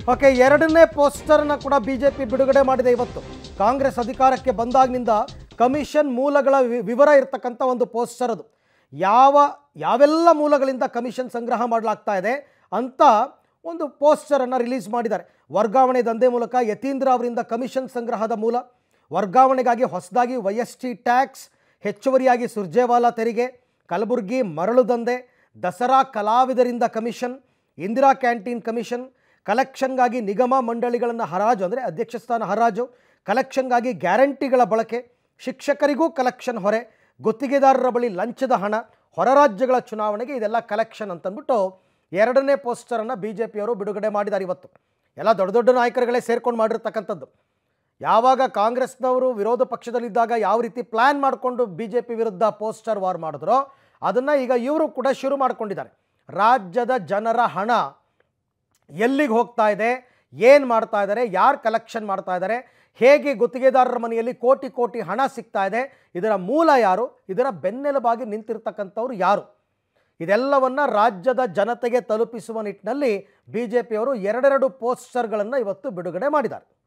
okay ಎರಡನೇ ಪೋಸ್ಟರ್ನ ಕೂಡ BJP ಬಿಡುಗಡೆ ಮಾಡಿದೆ ಇವತ್ತು ಕಾಂಗ್ರೆಸ್ ಅಧಿಕಾರಕ್ಕೆ ಬಂದಾಗಿನಿಂದ ಕಮಿಷನ್ ಮೂಲಗಳ ವಿ- ವಿವರ ಇರತಕ್ಕಂಥ ಒಂದು ಪೋಸ್ಟರ್ ಅದು ಯಾವ ಯಾವೆಲ್ಲ ಮೂಲಗಳಿಂದ ಕಮಿಷನ್ ಸಂಗ್ರಹ ಮಾಡಲಾಗ್ತಾ ಇದೆ ಅಂತ ಒಂದು ಪೋಸ್ಟರನ್ನು ರಿಲೀಸ್ ಮಾಡಿದ್ದಾರೆ ವರ್ಗಾವಣೆ ದಂಧೆ ಮೂಲಕ ಯತೀಂದ್ರ ಅವರಿಂದ ಕಮಿಷನ್ ಸಂಗ್ರಹದ ಮೂಲ ವರ್ಗಾವಣೆಗಾಗಿ ಹೊಸದಾಗಿ ವೈ ಎಸ್ ಟಿ ಟ್ಯಾಕ್ಸ್ ಹೆಚ್ಚುವರಿಯಾಗಿ ಸುರ್ಜೇವಾಲಾ ತೆರಿಗೆ ಕಲಬುರಗಿ ಮರಳು ದಂಧೆ ದಸರಾ ಕಲಾವಿದರಿಂದ ಕಮಿಷನ್ ಇಂದಿರಾ ಕ್ಯಾಂಟೀನ್ ಕಮಿಷನ್ ಕಲೆಕ್ಷನ್ಗಾಗಿ ನಿಗಮ ಮಂಡಳಿಗಳನ್ನು ಹರಾಜು ಅಂದರೆ ಅಧ್ಯಕ್ಷ ಸ್ಥಾನ ಹರಾಜು ಕಲೆಕ್ಷನ್ಗಾಗಿ ಗ್ಯಾರಂಟಿಗಳ ಬಳಕೆ ಶಿಕ್ಷಕರಿಗೂ ಕಲೆಕ್ಷನ್ ಹೊರೆ ಗುತ್ತಿಗೆದಾರರ ಬಳಿ ಲಂಚದ ಹಣ ಹೊರ ರಾಜ್ಯಗಳ ಚುನಾವಣೆಗೆ ಇದೆಲ್ಲ ಕಲೆಕ್ಷನ್ ಅಂತಂದ್ಬಿಟ್ಟು ಎರಡನೇ ಪೋಸ್ಟರನ್ನು ಬಿ ಜೆ ಪಿಯವರು ಬಿಡುಗಡೆ ಮಾಡಿದ್ದಾರೆ ಇವತ್ತು ಎಲ್ಲ ದೊಡ್ಡ ದೊಡ್ಡ ನಾಯಕರುಗಳೇ ಸೇರ್ಕೊಂಡು ಮಾಡಿರ್ತಕ್ಕಂಥದ್ದು ಯಾವಾಗ ಕಾಂಗ್ರೆಸ್ನವರು ವಿರೋಧ ಪಕ್ಷದಲ್ಲಿದ್ದಾಗ ಯಾವ ರೀತಿ ಪ್ಲ್ಯಾನ್ ಮಾಡಿಕೊಂಡು ಬಿ ಜೆ ಪಿ ವಿರುದ್ಧ ಪೋಸ್ಟರ್ ವಾರ್ ಮಾಡಿದ್ರೋ ಅದನ್ನು ಈಗ ಇವರು ಕೂಡ ಶುರು ಮಾಡಿಕೊಂಡಿದ್ದಾರೆ ರಾಜ್ಯದ ಜನರ ಹಣ ಎಲ್ಲಿಗೆ ಹೋಗ್ತಾ ಇದೆ ಏನು ಮಾಡ್ತಾ ಇದ್ದಾರೆ ಯಾರು ಕಲೆಕ್ಷನ್ ಮಾಡ್ತಾ ಇದ್ದಾರೆ ಹೇಗೆ ಗುತ್ತಿಗೆದಾರರ ಮನೆಯಲ್ಲಿ ಕೋಟಿ ಕೋಟಿ ಹಣ ಸಿಗ್ತಾ ಇದೆ ಇದರ ಮೂಲ ಯಾರು ಇದರ ಬೆನ್ನೆಲುಬಾಗಿ ನಿಂತಿರ್ತಕ್ಕಂಥವ್ರು ಯಾರು ಇದೆಲ್ಲವನ್ನು ರಾಜ್ಯದ ಜನತೆಗೆ ತಲುಪಿಸುವ ನಿಟ್ಟಿನಲ್ಲಿ ಬಿ ಜೆ ಪಿಯವರು ಎರಡೆರಡು ಪೋಸ್ಟರ್ಗಳನ್ನು ಇವತ್ತು ಬಿಡುಗಡೆ ಮಾಡಿದ್ದಾರೆ